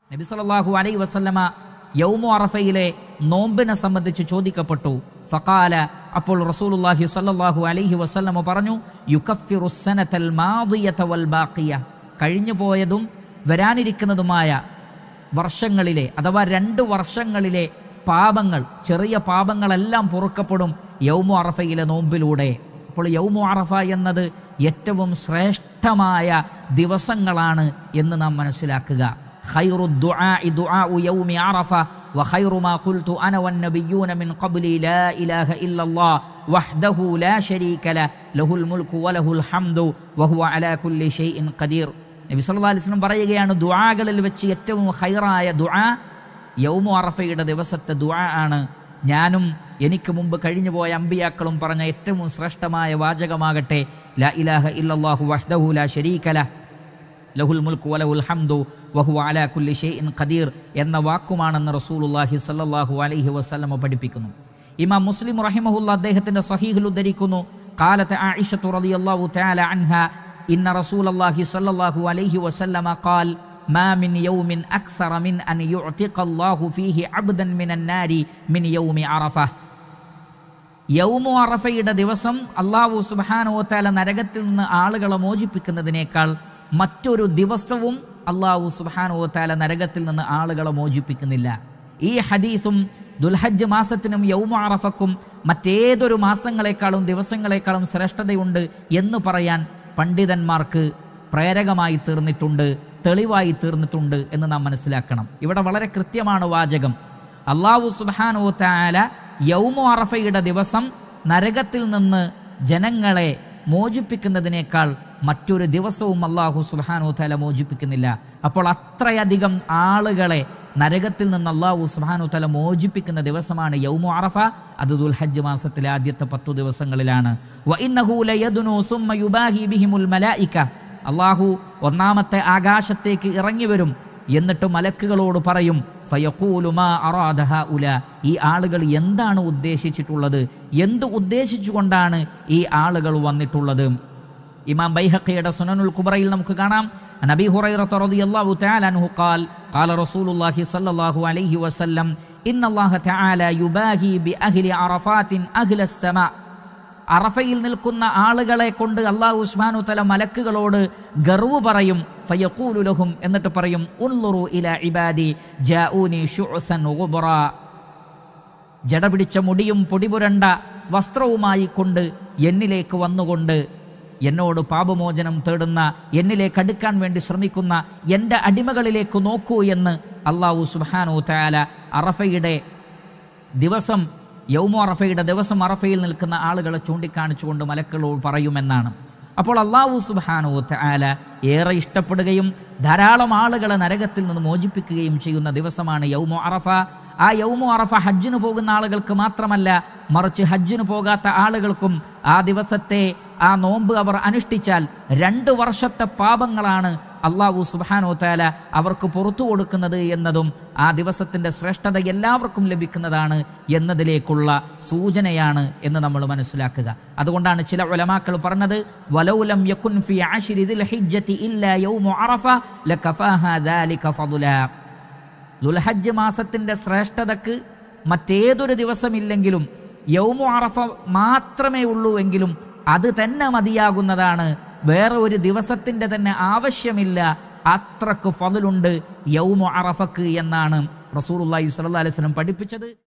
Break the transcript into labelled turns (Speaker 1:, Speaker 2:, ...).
Speaker 1: നബി സല്ലല്ലാഹു അലൈഹി വസല്ലമ യൗമു അറഫയിലെ നോമ്പിനെ സംബന്ധിച്ച് ചോദിക്കപ്പെട്ടു ഫഖാല അപ്പോൾ റസൂലുള്ളാഹി സ്വല്ലല്ലാഹു അലൈഹി വസല്ലമ പറഞ്ഞു യുകഫിറു സനതൽ മാദിയത വൽ ബാഖിയ കഴിഞ്ഞു പോയതും വരാനിരിക്കുന്നതുമായ വർഷങ്ങളിലെ അഥവാ രണ്ട് വർഷങ്ങളിലെ പാപങ്ങൾ ചെറിയ പാപങ്ങളെല്ലാം പൊറുക്കപ്പെടും യൗമു അറഫയിലെ നോമ്പിലൂടെ അപ്പോൾ യൗമു അറഫ എന്നത് ഏറ്റവും ശ്രേഷ്ഠമായ ദിവസങ്ങളാണ് എന്ന് നാം മനസ്സിലാക്കുക ഖൈറു ദുആഇ ദുആഉ യൗമി അറഫ وخير ما قلت أنا والنبيون من قبلي لا إله إلا الله وحده لا شريك له له الملك وله الحمد وهو على كل شيء قدير നബി സല്ലല്ലാഹു അലൈഹി വസല്ലം പറയുകയാണ് ദുആകളിൽ വെച്ച് ഏറ്റവും ഖൈറായ ദുആ യൗമു അറഫയുടെ ദിവസത്തെ ദുആ ആണ് ഞാനും എനിക്ക് മുമ്പ് കഴിഞ്ഞു പോയ അമ്പിയാക്കളും പറഞ്ഞ ഏറ്റവും ശ്രേഷ്ഠമായ വാചകമാകട്ടെ ലാ ഇലാഹ ഇല്ലല്ലാഹു വഹ്ദഹു ലാ ശരീക ലഹ് ലഹുൽ മുൽക്ക് വലഹുൽ ഹംദു വഹു അലാ കുല്ലി ഷൈഇൻ ഖദീർ എന്ന വാക്കുമാണെന്ന് റസൂലുള്ളാഹി സ്വല്ലല്ലാഹു അലൈഹി വസല്ലമ പഠിപ്പിക്കുന്നു ഇമാം മുസ്ലിം റഹിമഹുല്ല അദ്ദേഹത്തിന്റെ സ്വഹീഹിൽ ഉദ്ധരിക്കുന്നു قالت عائشة رضي الله تعالى عنها إن رسول الله صلى الله عليه وسلم قال ما من يوم أكثر من أن يعتق الله فيه عبدا من النار من يوم عرفة യൗമു അറഫയുടെ ദിവസം അള്ളാഹു സുബാനോത്താല നരകത്തിൽ നിന്ന് ആളുകളെ മോചിപ്പിക്കുന്നതിനേക്കാൾ മറ്റൊരു ദിവസവും അള്ളാഹു സുബാനോത്താല നരകത്തിൽ നിന്ന് ആളുകളെ മോചിപ്പിക്കുന്നില്ല ഈ ഹദീസും ദുൽഹജ്ജ് മാസത്തിനും യൗമു അറഫക്കും മറ്റേതൊരു മാസങ്ങളെക്കാളും ദിവസങ്ങളെക്കാളും ശ്രേഷ്ഠതയുണ്ട് എന്ന് പറയാൻ പണ്ഡിതന്മാർക്ക് പ്രേരകമായി തീർന്നിട്ടുണ്ട് തെളിവായി തീർന്നിട്ടുണ്ട് എന്ന് നാം മനസ്സിലാക്കണം ഇവിടെ വളരെ കൃത്യമാണ് വാചകം അള്ളാഹു സുബാനോ താല യൗമു അറഫയുടെ ദിവസം നരകത്തിൽ നിന്ന് ജനങ്ങളെ മോചിപ്പിക്കുന്നതിനേക്കാൾ മറ്റൊരു ദിവസവും അള്ളാഹു സുബാനോ താല മോചിപ്പിക്കുന്നില്ല അപ്പോൾ അത്രയധികം ആളുകളെ നരകത്തിൽ നിന്ന് അള്ളാഹു സുബാനു തല മോചിപ്പിക്കുന്ന ദിവസമാണ് യൗമു അറഫ അത് ദുൽഹജ്ജ് മാസത്തിലെ ആദ്യത്തെ പത്തു ദിവസങ്ങളിലാണ് അള്ളാഹു ഒന്നാമത്തെ ആകാശത്തേക്ക് ഇറങ്ങി വരും എന്നിട്ട് മലക്കുകളോട് പറയും ഫയക്കൂലുമാ അറാദഹ ഉല ഈ ആളുകൾ എന്താണ് ഉദ്ദേശിച്ചിട്ടുള്ളത് എന്ത് ഉദ്ദേശിച്ചുകൊണ്ടാണ് ഈ ആളുകൾ വന്നിട്ടുള്ളത് ഇമാം ബൈഹഖിയുടെ സുനനുൽ കുബറയിൽ നമുക്ക് കാണാം നബി ഹുറൈറത്ത് റളിയല്ലാഹു തആല അൻഹു ഖാൽ ഖാല റസൂലുള്ളാഹി സ്വല്ലല്ലാഹു അലൈഹി വസല്ലം ഇന്നല്ലാഹ തആല യുബാഹി ബി അഹ്ലി അറഫാത്തിൻ അഹ്ലസ് സമാ അറഫയിൽ നിൽക്കുന്ന ആളുകളെ കൊണ്ട് അള്ളാഹു ഉസ്മാനു തല മലക്കുകളോട് ഗർവ് പറയും ഫയഖൂലു ലഹും എന്നിട്ട് പറയും ഉൻലുറു ഇല ഇബാദി ജാഊനി ശുഅസൻ ഗുബറ ജട പിടിച്ച മുടിയും പൊടിപുരണ്ട വസ്ത്രവുമായി കൊണ്ട് എന്നിലേക്ക് വന്നുകൊണ്ട് എന്നോട് പാപമോചനം തേടുന്ന എന്നിലേക്ക് അടുക്കാൻ വേണ്ടി ശ്രമിക്കുന്ന എൻ്റെ അടിമകളിലേക്ക് നോക്കൂ എന്ന് അള്ളാഹു സുബാനു തയാല അറഫയുടെ ദിവസം യൗമു അറഫയുടെ ദിവസം അറഫയിൽ നിൽക്കുന്ന ആളുകളെ ചൂണ്ടിക്കാണിച്ചുകൊണ്ട് മലക്കളോട് പറയുമെന്നാണ് അപ്പോൾ അള്ളാഹു സുബാനു തയാല ഏറെ ഇഷ്ടപ്പെടുകയും ധാരാളം ആളുകളെ നരകത്തിൽ നിന്ന് മോചിപ്പിക്കുകയും ചെയ്യുന്ന ദിവസമാണ് യൗമു അറഫ ആ യൗമു അറഫ ഹജ്ജിന് പോകുന്ന ആളുകൾക്ക് മാത്രമല്ല മറിച്ച് ഹജ്ജിന് പോകാത്ത ആളുകൾക്കും ആ ദിവസത്തെ ആ നോമ്പ് അവർ അനുഷ്ഠിച്ചാൽ രണ്ട് വർഷത്തെ പാപങ്ങളാണ് അള്ളാഹു സുബാനോ താല അവർക്ക് പുറത്തു കൊടുക്കുന്നത് എന്നതും ആ ദിവസത്തിൻ്റെ ശ്രേഷ്ഠത എല്ലാവർക്കും ലഭിക്കുന്നതാണ് എന്നതിലേക്കുള്ള സൂചനയാണ് എന്ന് നമ്മൾ മനസ്സിലാക്കുക അതുകൊണ്ടാണ് ചില ഉലമാക്കൾ പറഞ്ഞത് വലൗലം യകുൻ ഫി ആശിരി ദിൽ ഹിജ്ജത്തി ഇല്ലാ യൗമു അറഫ ലകഫാഹ ദാലിക ഫദുല ദുൽഹജ്ജ് മാസത്തിൻ്റെ ശ്രേഷ്ഠതക്ക് മറ്റേതൊരു ദിവസമില്ലെങ്കിലും യൗമു അറഫ മാത്രമേ ഉള്ളൂ എങ്കിലും അത് തന്നെ മതിയാകുന്നതാണ് വേറെ ഒരു ദിവസത്തിൻ്റെ തന്നെ ആവശ്യമില്ല അത്രക്ക് ഫതിലുണ്ട് യൗമു അറഫക്ക് എന്നാണ് റസൂലുള്ളാഹി സ്വല്ലല്ലാഹി അലൈഹി വസല്ലം പഠിപ്പിച്ചത്